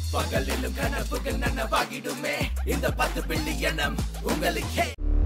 பகலிலும் கனவுகள் நனவாகிடுமே இந்த பத்து பில்லியனம் உங்களுக்கே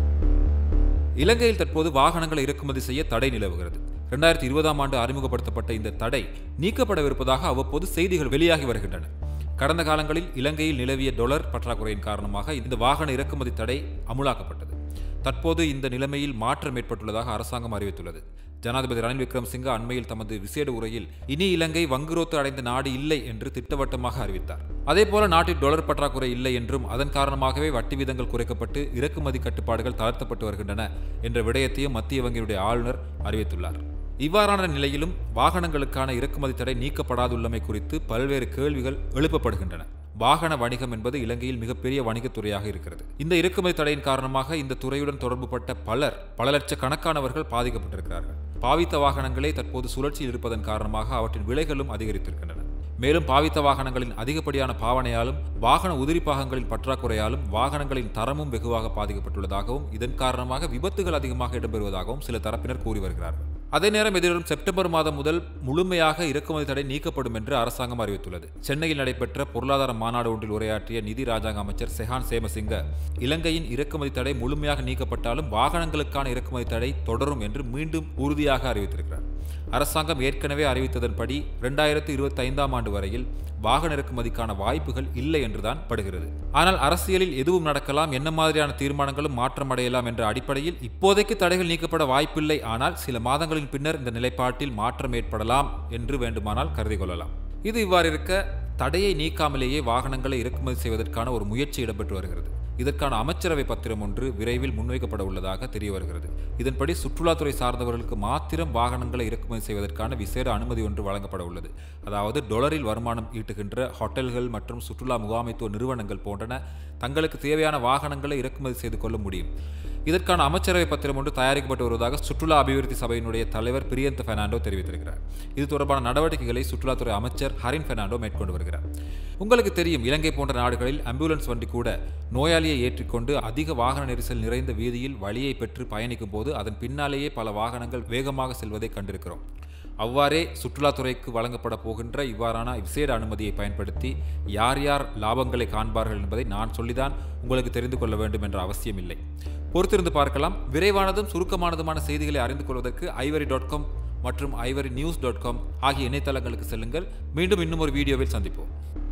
இலங்கையில் தற்போது வாகனங்களை இறக்குமதி செய்ய தடை நிலவுகிறது ரெண்டாயிரத்தி இருபதாம் ஆண்டு அறிமுகப்படுத்தப்பட்ட இந்த தடை நீக்கப்படவிருப்பதாக அவ்வப்போது செய்திகள் வெளியாகி வருகின்றன கடந்த காலங்களில் இலங்கையில் நிலவிய டொலர் பற்றாக்குறையின் காரணமாக இந்த வாகன இறக்குமதி தடை அமுலாக்கப்பட்டது தற்போது இந்த நிலைமையில் மாற்றம் ஏற்பட்டுள்ளதாக அரசாங்கம் அறிவித்துள்ளது ஜனாதிபதி ரணில் விக்ரமசிங்க அண்மையில் தமது விசேட உரையில் இனி இலங்கை வங்குரோத்து அடைந்த நாடு இல்லை என்று திட்டவட்டமாக அறிவித்தார் அதேபோல நாட்டில் டொலர் பற்றாக்குறை இல்லை என்றும் அதன் காரணமாகவே வட்டி வீதங்கள் குறைக்கப்பட்டு இறக்குமதி கட்டுப்பாடுகள் தளர்த்தப்பட்டு வருகின்றன என்ற விடயத்தையும் மத்திய வங்கியுடைய ஆளுநர் அறிவித்துள்ளார் இவ்வாறான நிலையிலும் வாகனங்களுக்கான இறக்குமதி தடை நீக்கப்படாதுள்ளமை குறித்து பல்வேறு கேள்விகள் எழுப்பப்படுகின்றன வாகன வணிகம் என்பது இலங்கையில் மிகப்பெரிய வணிகத்துறையாக இருக்கிறது இந்த இறக்குமதி தடையின் காரணமாக இந்த துறையுடன் தொடர்புபட்ட பலர் பல லட்சக்கணக்கானவர்கள் பாதிக்கப்பட்டிருக்கிறார்கள் பாவித்த வாகனங்களே தற்போது சுழற்சியில் இருப்பதன் காரணமாக அவற்றின் விலைகளும் அதிகரித்திருக்கின்றன மேலும் பாவித்த வாகனங்களின் அதிகப்படியான பாவனையாலும் வாகன உதிரி பாகங்களின் பற்றாக்குறையாலும் வாகனங்களின் தரமும் வெகுவாக பாதிக்கப்பட்டுள்ளதாகவும் இதன் காரணமாக விபத்துகள் அதிகமாக இடம்பெறுவதாகவும் சில தரப்பினர் கூறி வருகிறார்கள் அதே நேரம் எதிர்வரும் செப்டம்பர் மாதம் முதல் முழுமையாக இறக்குமதி தடை நீக்கப்படும் என்று அரசாங்கம் அறிவித்துள்ளது சென்னையில் நடைபெற்ற பொருளாதார மாநாடு ஒன்றில் உரையாற்றிய நிதி ராஜாங்க அமைச்சர் செஹான் சேமசிங்க இலங்கையின் இறக்குமதி தடை முழுமையாக நீக்கப்பட்டாலும் வாகனங்களுக்கான இறக்குமதி தடை தொடரும் என்று மீண்டும் உறுதியாக அறிவித்திருக்கிறார் அரசாங்கம் ஏற்கனவே அறிவித்ததன்படி இரண்டாயிரத்தி இருபத்தி ஐந்தாம் ஆண்டு வரையில் வாகன இறக்குமதிக்கான வாய்ப்புகள் இல்லை என்றுதான் படுகிறது ஆனால் அரசியலில் எதுவும் நடக்கலாம் என்ன மாதிரியான தீர்மானங்களும் மாற்றம் அடையலாம் என்ற அடிப்படையில் இப்போதைக்கு தடைகள் நீக்கப்பட வாய்ப்பில்லை ஆனால் சில மாதங்களின் பின்னர் இந்த நிலைப்பாட்டில் மாற்றம் ஏற்படலாம் என்று வேண்டுமானால் கருதி கொள்ளலாம் இது இவ்வாறு இருக்க தடையை நீக்காமலேயே வாகனங்களை இறக்குமதி செய்வதற்கான ஒரு முயற்சி இடம்பெற்று வருகிறது இதற்கான அமைச்சரவை பத்திரம் ஒன்று விரைவில் முன்வைக்கப்பட உள்ளதாக தெரிய வருகிறது இதன்படி சுற்றுலாத்துறை சார்ந்தவர்களுக்கு மாத்திரம் வாகனங்களை இறக்குமதி செய்வதற்கான விசேட அனுமதி ஒன்று வழங்கப்பட உள்ளது அதாவது டொலரில் வருமானம் ஈட்டுகின்ற ஹோட்டல்கள் மற்றும் சுற்றுலா முகாமைத்துவ நிறுவனங்கள் போன்றன தங்களுக்கு தேவையான வாகனங்களை இறக்குமதி செய்து கொள்ள முடியும் இதற்கான அமைச்சரவை பத்திரம் ஒன்று தயாரிக்கப்பட்டு வருவதாக சுற்றுலா அபிவிருத்தி சபையினுடைய தலைவர் பிரியந்த பெர்னாண்டோ தெரிவித்திருக்கிறார் இது தொடர்பான நடவடிக்கைகளை சுற்றுலாத்துறை அமைச்சர் ஹரின் பெர்னாண்டோ மேற்கொண்டு வருகிறார் உங்களுக்கு தெரியும் இலங்கை போன்ற நாடுகளில் ஆம்புலன்ஸ் வண்டி கூட நோயாளியை ஏற்றிக்கொண்டு அதிக வாகன நெரிசல் நிறைந்த வீதியில் வழியை பெற்று பயணிக்கும் போது அதன் பின்னாலேயே பல வாகனங்கள் வேகமாக செல்வதை கண்டிருக்கிறோம் அவ்வாறே சுற்றுலாத்துறைக்கு வழங்கப்பட போகின்ற இவ்வாறான விசேட அனுமதியை பயன்படுத்தி யார் யார் லாபங்களை காண்பார்கள் என்பதை நான் சொல்லிதான் உங்களுக்கு தெரிந்து கொள்ள வேண்டும் என்ற அவசியம் இல்லை பொறுத்திருந்து பார்க்கலாம் விரைவானதும் சுருக்கமானதுமான செய்திகளை அறிந்து கொள்வதற்கு ஐவரி டாட் காம் மற்றும் ஐவரி நியூஸ் டாட் காம் ஆகிய இணையதளங்களுக்கு செல்லுங்கள் மீண்டும் இன்னும் ஒரு வீடியோவில் சந்திப்போம்